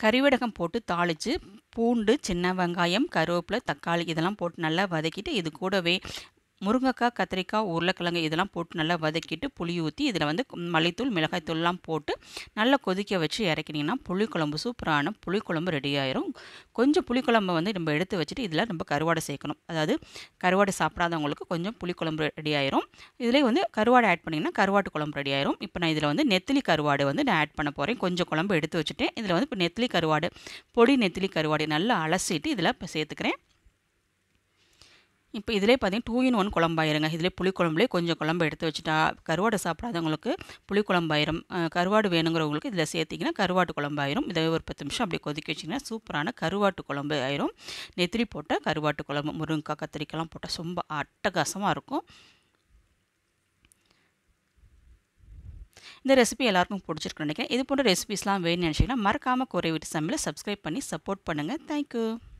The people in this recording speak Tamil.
கறிவடகம் போட்டு தாளித்து பூண்டு சின்ன வெங்காயம் கருவேப்பிலை தக்காளி இதெல்லாம் போட்டு நல்லா வதக்கிட்டு இது கூடவே முருங்கைக்காய் கத்திரிக்காய் உருளைக்கிழங்கு இதெல்லாம் போட்டு நல்லா வதக்கிட்டு புளி ஊற்றி இதில் வந்து மல்லித்தூள் மிளகாய்த்தூள்லாம் போட்டு நல்லா கொதிக்க வச்சு இறக்கினீங்கன்னா புளிக்குழம்பு சூப்பரான புளிக்குழம்பு ரெடி ஆயிரும் கொஞ்சம் புளிக்குழம்பு வந்து நம்ம எடுத்து வச்சுட்டு இதில் நம்ம கருவாடை சேர்க்கணும் அதாவது கருவாடை சாப்பிடாதவங்களுக்கு கொஞ்சம் புளிக்குழம்பு ரெடி ஆயிரும் இதிலே வந்து கருவாடை ஆட் பண்ணிங்கன்னா கருவாட்டு குழம்பு ரெடி ஆயிரும் இப்போ நான் இதில் வந்து நெத்திலி கருவாடு வந்து நான் ஆட் பண்ண போகிறேன் கொஞ்சம் குழம்பு எடுத்து வச்சுட்டேன் இதில் வந்து இப்போ நெத்திலி கருவாடு பொடி நெத்திலி கருவாடு நல்லா அலசிட்டு இதில் இப்போ சேர்த்துக்கிறேன் இப்போ இதிலே பார்த்தீங்கன்னா டூ இன் ஒன் குழம்பாயிருங்க இதிலே புளிக்குழம்புலே கொஞ்சம் குழம்பு எடுத்து வச்சுட்டா கருவாடு சாப்பிடாதவங்களுக்கு புளிக்குழம்பாயிரும் கருவாடு வேணுங்கிறவங்களுக்கு இதில் சேர்த்திங்கன்னா கருவாட்டு குழம்பாயிரும் இதை ஒரு பத்து நிமிஷம் அப்படியே கொதிக்க வச்சிங்கன்னா சூப்பரான கருவாட்டு குழம்பு ஆயிரும் நெத்திரி போட்ட கருவாட்டு குழம்பு முருங்கைக்காய் கத்திரிக்காய்லாம் போட்டால் ரொம்ப அட்டகாசமாக இருக்கும் இந்த ரெசிபி எல்லாருக்கும் பிடிச்சிருக்குன்னு நினைக்கிறேன் இது போன்ற ரெசிபிஸ்லாம் வேணும்னு நினச்சிங்கன்னா மறக்காமல் குறை வீட்டு சமையலை சப்ஸ்கிரைப் பண்ணி சப்போர்ட் பண்ணுங்கள் தேங்க்யூ